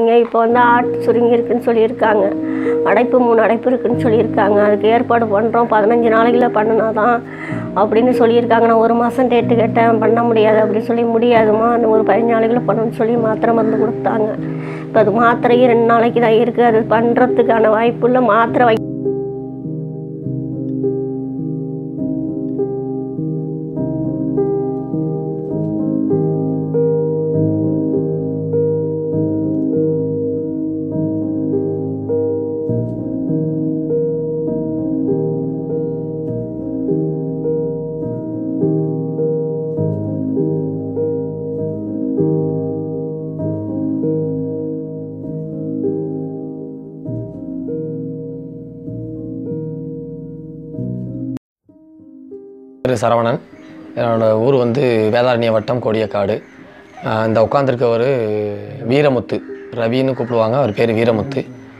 இங்கே இப்போ வந்து ஆட்டு சுருங்கி இருக்குன்னு சொல்லியிருக்காங்க அடைப்பு மூணு அடைப்பு இருக்குன்னு சொல்லியிருக்காங்க அதுக்கு ஏற்பாடு பண்ணுறோம் பதினஞ்சு நாளைக்குள்ள பண்ணினா தான் அப்படின்னு சொல்லியிருக்காங்க நான் ஒரு மாதம் டேட்டு கேட்டேன் பண்ண முடியாது அப்படின்னு சொல்லி முடியாதுமா இன்னும் ஒரு பதினஞ்சு நாளைக்குள்ள பண்ணணும்னு சொல்லி மாத்திரை மருந்து கொடுத்தாங்க இப்போ அது மாத்திரையும் ரெண்டு நாளைக்கு தான் இருக்குது அது பண்ணுறதுக்கான வாய்ப்பு இல்லை மாத்திரை வை பேர் சரவணன் என்னோட ஊர் வந்து வேதாரண்ய வட்டம் கோடியக்காடு ஆஹ் இந்த உட்காந்துருக்கவர் வீரமுத்து ரவின்னு கூப்பிடுவாங்க அவர் பேர் வீரமுத்து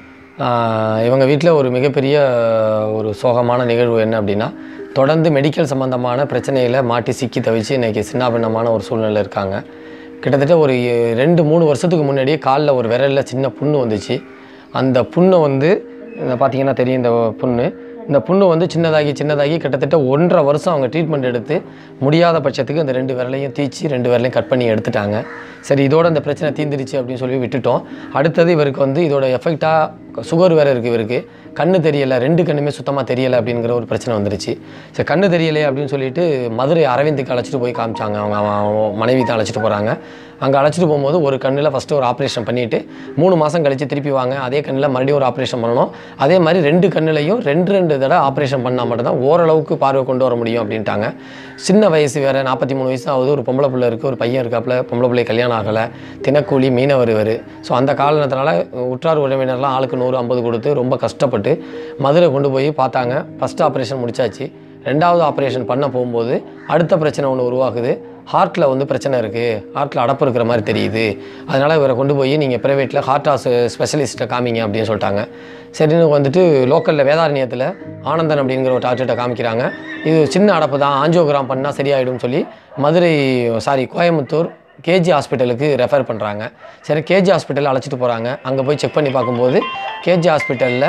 ஆஹ் இவங்க வீட்டில் ஒரு மிகப்பெரிய ஒரு சோகமான நிகழ்வு என்ன அப்படின்னா தொடர்ந்து மெடிக்கல் சம்மந்தமான பிரச்சனையில் மாட்டி சிக்கி தவிச்சு இன்றைக்கி சின்னாபின்னமான ஒரு சூழ்நிலை இருக்காங்க கிட்டத்தட்ட ஒரு ரெண்டு மூணு வருஷத்துக்கு முன்னாடியே காலில் ஒரு விரலில் சின்ன புண்ணு வந்துச்சு அந்த புண்ணை வந்து இந்த பார்த்தீங்கன்னா தெரியும் இந்த புண்ணு இந்த புண்ணு வந்து சின்னதாகி சின்னதாகி கிட்டத்தட்ட ஒன்றரை வருஷம் அவங்க ட்ரீட்மெண்ட் எடுத்து முடியாத பட்சத்துக்கு இந்த ரெண்டு விரலையும் தீச்சு ரெண்டு விரலையும் கட் பண்ணி எடுத்துட்டாங்க சரி இதோட இந்த பிரச்சனை தீந்துருச்சு அப்படின்னு சொல்லி விட்டுட்டோம் அடுத்தது இவருக்கு வந்து இதோட எஃபெக்டாக சுகர் வேறு இருக்குது இவருக்கு கண்ணு தெரியலை ரெண்டு கண்ணுமே சுத்தமாக தெரியலை அப்படிங்கிற ஒரு பிரச்சனை வந்துருச்சு சரி கண்ணு தெரியலையே அப்படின்னு சொல்லிட்டு மதுரை அரவிந்துக்கு அழைச்சிட்டு போய் காமிச்சாங்க அவங்க அவன் அவன் மனைவி தான் அழைச்சிட்டு போகிறாங்க அங்கே அழைச்சிட்டு போகும்போது ஒரு கண்ணில் ஃபஸ்ட்டு ஒரு ஆப்ரேஷன் பண்ணிவிட்டு மூணு மாதம் கழித்து திருப்பி வாங்க அதே கண்ணில் மறுபடியும் ஒரு ஆப்ரேஷன் பண்ணணும் அதே மாதிரி ரெண்டு கண்ணுலையும் ரெண்டு ரெண்டு தடவை ஆப்ரேஷன் பண்ணால் மட்டும்தான் ஓரளவுக்கு பார்வை கொண்டு வர முடியும் அப்படின்ட்டாங்க சின்ன வயசு வேறு நாற்பத்தி மூணு வயசு ஆகுது ஒரு பொம்பளை பிள்ளை இருக்குது ஒரு பையன் இருக்காப்புல பொம்பளை பிள்ளை கல்யாணம் ஆகலை தினக்கூலி மீனவர் இவர் ஸோ அந்த காரணத்தினால உற்றார் உறவினர்லாம் ஆளுக்கு நூறு ஐம்பது கொடுத்து ரொம்ப கஷ்டப்பட்டு மதுரை கொண்டு போய் பார்த்தாங்க ஃபஸ்ட் ஆப்ரேஷன் முடிச்சாச்சு ரெண்டாவது ஆப்ரேஷன் பண்ண போகும்போது அடுத்த பிரச்சனை ஒன்று உருவாகுது ஹார்ட்டில் வந்து பிரச்சனை இருக்குது ஹார்ட்டில் அடப்பு இருக்கிற மாதிரி தெரியுது அதனால் இவரை கொண்டு போய் நீங்கள் ப்ரைவேட்டில் ஹார்ட் ஆஸ் ஸ்பெஷலிஸ்ட்டை காமிங்க அப்படின்னு சொல்லிட்டாங்க சரின்னு வந்துட்டு லோக்கலில் வேதாரண்யத்தில் ஆனந்தன் அப்படிங்கிற ஒரு டாக்டர்கிட்ட காமிக்கிறாங்க இது சின்ன அடப்பு தான் ஆஞ்சியோகிராம் பண்ணால் சரியாயிடும்னு சொல்லி மதுரை சாரி கோயம்புத்தூர் கேஜி ஹாஸ்பிட்டலுக்கு ரெஃபர் பண்ணுறாங்க சரி கேஜி ஹாஸ்பிட்டல் அழைச்சிட்டு போகிறாங்க அங்கே போய் செக் பண்ணி பார்க்கும்போது கேஜி ஹாஸ்பிட்டலில்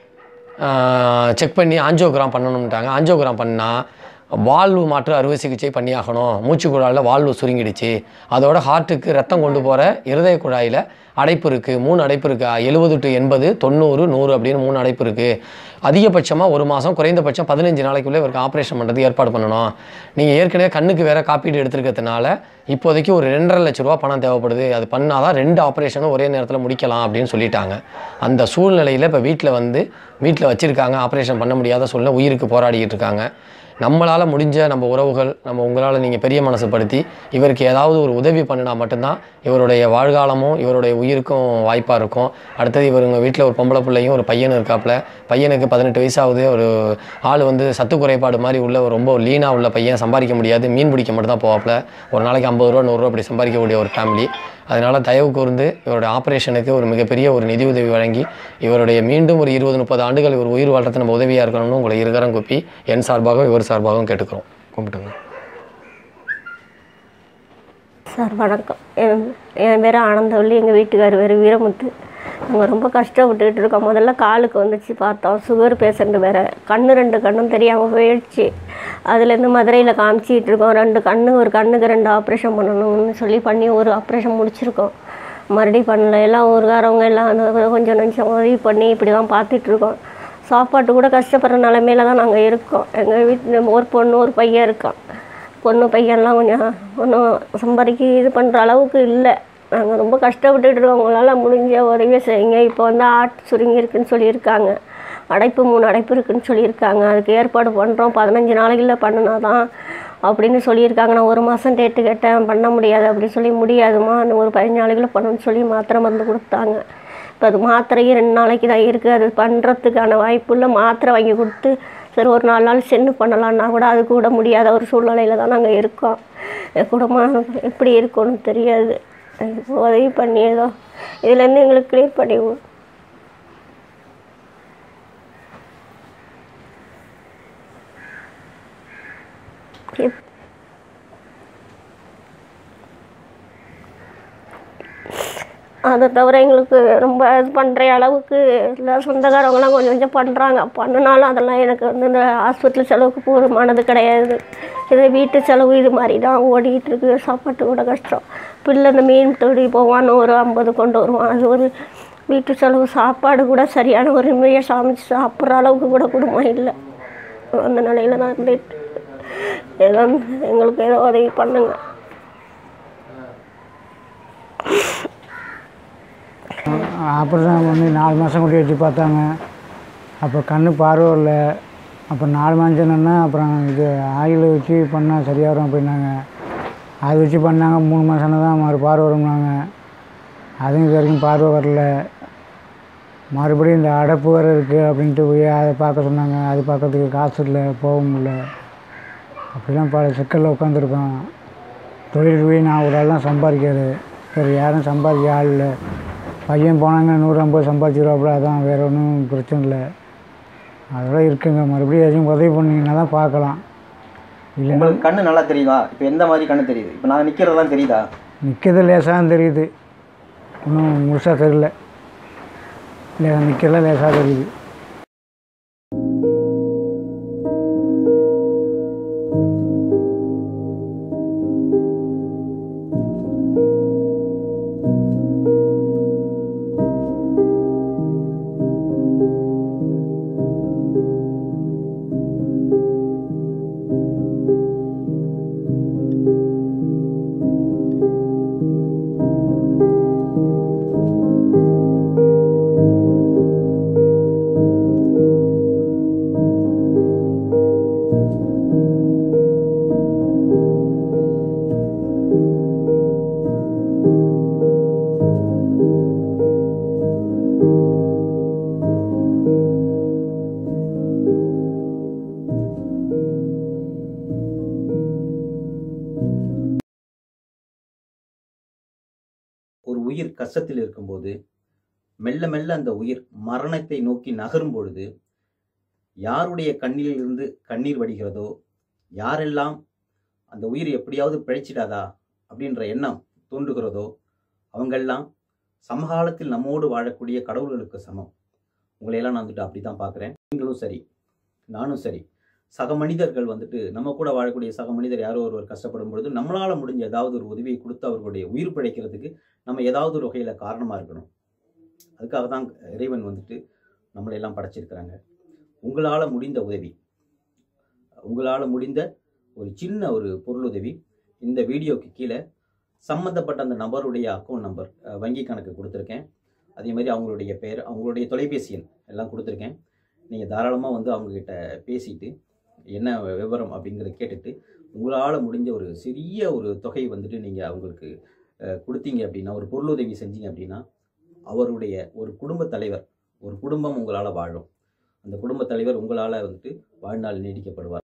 செக் பண்ணி ஆஞ்சியோகிராம் பண்ணணும்ட்டாங்க ஆஞ்சியோகிராம் பண்ணால் வால்வு மாற்று அறுவை சிகிச்சை பண்ணியாகணும் மூச்சு குழாயில் வால்வு சுருங்கிடுச்சு அதோட ஹார்ட்டுக்கு ரத்தம் கொண்டு போகிற இருதய குழாயில் அடைப்பு இருக்குது மூணு அடைப்பு இருக்குது எழுபது டு எண்பது தொண்ணூறு நூறு அப்படின்னு மூணு அடைப்பு இருக்குது அதிகபட்சமாக ஒரு மாதம் குறைந்தபட்சம் பதினஞ்சு நாளைக்குள்ளே இவருக்கு ஆப்ரேஷன் பண்ணுறது ஏற்பாடு பண்ணணும் நீங்கள் ஏற்கனவே கண்ணுக்கு வேறு காப்பீடு எடுத்துருக்கிறதுனால இப்போதைக்கு ஒரு ரெண்டரை லட்ச ரூபா பணம் தேவைப்படுது அது பண்ணால் தான் ரெண்டு ஆப்ரேஷனும் ஒரே நேரத்தில் முடிக்கலாம் அப்படின்னு சொல்லிட்டாங்க அந்த சூழ்நிலையில் இப்போ வீட்டில் வந்து வீட்டில் வச்சுருக்காங்க ஆப்ரேஷன் பண்ண முடியாத சூழ்நிலை உயிருக்கு போராடிக்கிட்டு இருக்காங்க நம்மளால் முடிஞ்ச நம்ம உறவுகள் நம்ம உங்களால் நீங்கள் பெரிய மனசுப்படுத்தி இவருக்கு ஏதாவது ஒரு உதவி பண்ணினா மட்டும்தான் இவருடைய வாழ்காலமும் இவருடைய உயிருக்கும் வாய்ப்பாக இருக்கும் அடுத்தது இவர் உங்கள் வீட்டில் ஒரு பொம்பளை பிள்ளையும் ஒரு பையன் இருக்காப்புல பையனுக்கு பதினெட்டு வயசாகுது ஒரு ஆள் வந்து சத்து குறைபாடு மாதிரி உள்ள ஒரு ரொம்ப லீனாக உள்ள பையன் சம்பாதிக்க முடியாது மீன் பிடிக்க மட்டும் தான் போவாப்புல ஒரு நாளைக்கு ஐம்பது ரூபா நூறுரூவா அப்படி சம்பாதிக்கக்கூடிய ஒரு ஃபேமிலி அதனால் தயவு கூர்ந்து இவருடைய ஆப்ரேஷனுக்கு ஒரு மிகப்பெரிய ஒரு நிதி உதவி வழங்கி இவருடைய மீண்டும் ஒரு இருபது முப்பது ஆண்டுகள் இவர் உயிர் வாழ்றது நம்ம உதவியாக இருக்கணும்னு உங்களை இருகரம் குப்பி என் சார்பாகவும் இவர் சார்பாகவும் கேட்டுக்கிறோம் கும்பிட்டுங்க சார் வணக்கம் என் என் பேர் ஆனந்தவள்ளி எங்கள் வீட்டுக்கார் பேர் வீரமுத்து நாங்கள் ரொம்ப கஷ்டப்பட்டுக்கிட்டு இருக்கோம் முதல்ல காலுக்கு வந்துச்சு பார்த்தோம் சுகர் பேஷண்ட் வேறு கண்ணு ரெண்டு கண்ணும் தெரியாமல் போயிடுச்சு அதுலேருந்து மதுரையில் காமிச்சிக்கிட்டு இருக்கோம் ரெண்டு கண்ணு ஒரு கண்ணுக்கு ரெண்டு ஆப்ரேஷன் பண்ணணும்னு சொல்லி பண்ணி ஒரு ஆப்ரேஷன் முடிச்சிருக்கோம் மறுபடியும் பண்ணல எல்லாம் ஊருக்காரவங்க எல்லாம் அந்த கொஞ்சம் கொஞ்சம் உதவி பண்ணி இப்படி தான் பார்த்துட்ருக்கோம் சாப்பாட்டு கூட கஷ்டப்படுற நிலமையில தான் நாங்கள் இருக்கோம் எங்கள் வீட்டில் ஒரு பொண்ணு ஒரு பையன் இருக்கான் பொண்ணு பையன்லாம் கொஞ்சம் ஒன்றும் சம்பாதிக்க இது பண்ணுற அளவுக்கு இல்லை நாங்கள் ரொம்ப கஷ்டப்பட்டுட்டு இருக்கோம் உங்களால் முடிஞ்ச உதவியை செய்யுங்க இப்போ வந்து ஆட்டு சுருங்கி இருக்குன்னு சொல்லியிருக்காங்க அடைப்பு மூணு அடைப்பு இருக்குன்னு சொல்லியிருக்காங்க அதுக்கு ஏற்பாடு பண்ணுறோம் பதினஞ்சு நாளைக்குள்ள பண்ணினா தான் அப்படின்னு சொல்லியிருக்காங்க நான் ஒரு மாதம் டேட்டு கேட்டேன் பண்ண முடியாது அப்படின்னு சொல்லி முடியாதுமா இன்னும் ஒரு பதினஞ்சு நாளைக்குள்ள பண்ணணும்னு சொல்லி மாத்திரை மருந்து கொடுத்தாங்க இப்போ அது மாத்திரையும் ரெண்டு நாளைக்கு தான் இருக்குது அது பண்ணுறதுக்கான வாய்ப்பு இல்லை மாத்திரை வாங்கி கொடுத்து சரி ஒரு நாலு நாள் சென்று பண்ணலான்னா கூட அது கூட முடியாத ஒரு சூழ்நிலையில் தான் நாங்கள் இருக்கோம் என் குடும்பம் எப்படி இருக்கும்னு தெரியாது எனக்கு உதவி பண்ணி ஏதோ இதுலேருந்து எங்களுக்கு க்ளியர் பண்ணி கொடு. எப்- அதை தவிர எங்களுக்கு ரொம்ப இது பண்ணுற அளவுக்கு இல்லை சொந்தக்காரவங்களாம் கொஞ்சம் கொஞ்சம் பண்ணுறாங்க பண்ணினாலும் அதெல்லாம் எனக்கு வந்து இந்த ஹாஸ்பிட்டல் செலவுக்கு போதுமானது கிடையாது இதே வீட்டு செலவு இது மாதிரி தான் ஓடிக்கிட்டு இருக்கு சாப்பாட்டு கூட கஷ்டம் பிள்ளை இந்த மீன் தொடி போவான் ஒரு ஐம்பது கொண்டு வருவான் அது ஒரு வீட்டு செலவு சாப்பாடு கூட சரியான ஒரு நிம்மதியாக சமைச்சு சாப்பிட்ற அளவுக்கு கூட குடும்பம் இல்லை அந்த நிலையில தான் இருந்துட்டு ஏதோ எங்களுக்கு ஏதோ உதவி பண்ணுங்க ஆப்ரேஷன் பண்ணி நாலு மாதம் கூட்டி வச்சு பார்த்தாங்க அப்போ கண்ணு பார்வை இல்லை அப்போ நாலு மாதம் சொன்னோன்னா அப்புறம் இது ஆயில் வச்சு பண்ணால் சரியாக வரும் அப்படின்னாங்க அது வச்சு பண்ணாங்க மூணு மாதம் தான் மறு பார்வை வரும்னாங்க அதுவும் இது வரைக்கும் பார்வை வரல மறுபடியும் இந்த அடைப்பு வேறு இருக்குது அப்படின்ட்டு போய் அதை பார்க்க சொன்னாங்க அது பார்க்கறதுக்கு காசு இல்லை போக முடியல அப்படிலாம் பல சிக்கலில் உட்காந்துருக்கோம் தொழில் போய் நான் ஒரு ஆள் தான் சம்பாதிக்கிறது வேறு யாரும் சம்பாதிக்க ஆள் இல்லை பையன் போனாங்க நூறு ஐம்பது சம்பாதிச்சிருவாப்புல அதான் வேறு ஒன்றும் பிரச்சனை இல்லை அதெல்லாம் இருக்குங்க மறுபடியும் எதுவும் உதவி பண்ணிங்கன்னா தான் பார்க்கலாம் இல்லைன்னா உங்களுக்கு கண்ணு நல்லா தெரியுதா இப்போ எந்த மாதிரி கண்ணு தெரியுது இப்போ நான் நிற்கிறதெல்லாம் தெரியுதா நிற்கிறது லேசாக தான் தெரியுது இன்னும் முழுசாக தெரியல லே நிற்கிறதுல லேசாக தெரியுது ஒரு உயிர் கஷ்டத்தில் இருக்கும்போது மெல்ல மெல்ல அந்த உயிர் மரணத்தை நோக்கி நகரும் பொழுது யாருடைய கண்ணிலிருந்து கண்ணீர் வடிகிறதோ யாரெல்லாம் அந்த உயிர் எப்படியாவது பிழைச்சிடாதா அப்படின்ற எண்ணம் தோன்றுகிறதோ அவங்கெல்லாம் சமகாலத்தில் நம்மோடு வாழக்கூடிய கடவுள்களுக்கு சமம் உங்களையெல்லாம் நான் வந்துட்டு அப்படி தான் பார்க்குறேன் நீங்களும் சரி நானும் சரி சக மனிதர்கள் வந்துட்டு நம்ம கூட வாழக்கூடிய சக மனிதர் யாரோ ஒருவர் கஷ்டப்படும் பொழுது நம்மளால் முடிஞ்ச ஏதாவது ஒரு உதவியை கொடுத்து அவர்களுடைய உயிர் பிழைக்கிறதுக்கு நம்ம ஏதாவது ஒரு வகையில் காரணமாக இருக்கணும் அதுக்காக தான் இறைவன் வந்துட்டு நம்மளை எல்லாம் படைச்சிருக்கிறாங்க உங்களால் முடிந்த உதவி உங்களால் முடிந்த ஒரு சின்ன ஒரு பொருளுதவி இந்த வீடியோக்கு கீழே சம்மந்தப்பட்ட அந்த நபருடைய அக்கௌண்ட் நம்பர் அஹ், வங்கி கணக்கு கொடுத்துருக்கேன் அதே மாதிரி அவங்களுடைய பெயர் அவங்களுடைய தொலைபேசி எண் எல்லாம் கொடுத்துருக்கேன் நீங்கள் தாராளமாக வந்து அவங்கக்கிட்ட பேசிட்டு என்ன விவரம் அப்படிங்கிறத கேட்டுட்டு உங்களால் முடிஞ்ச ஒரு சிறிய ஒரு தொகை வந்துட்டு நீங்கள் அவங்களுக்கு அஹ், கொடுத்தீங்க அப்படின்னா ஒரு பொருளுதவி செஞ்சீங்க அப்படின்னா அவருடைய ஒரு குடும்ப தலைவர் ஒரு குடும்பம் உங்களால் வாழும் அந்த குடும்ப தலைவர் உங்களால் வந்துட்டு வாழ்நாள் நீடிக்கப்படுவார்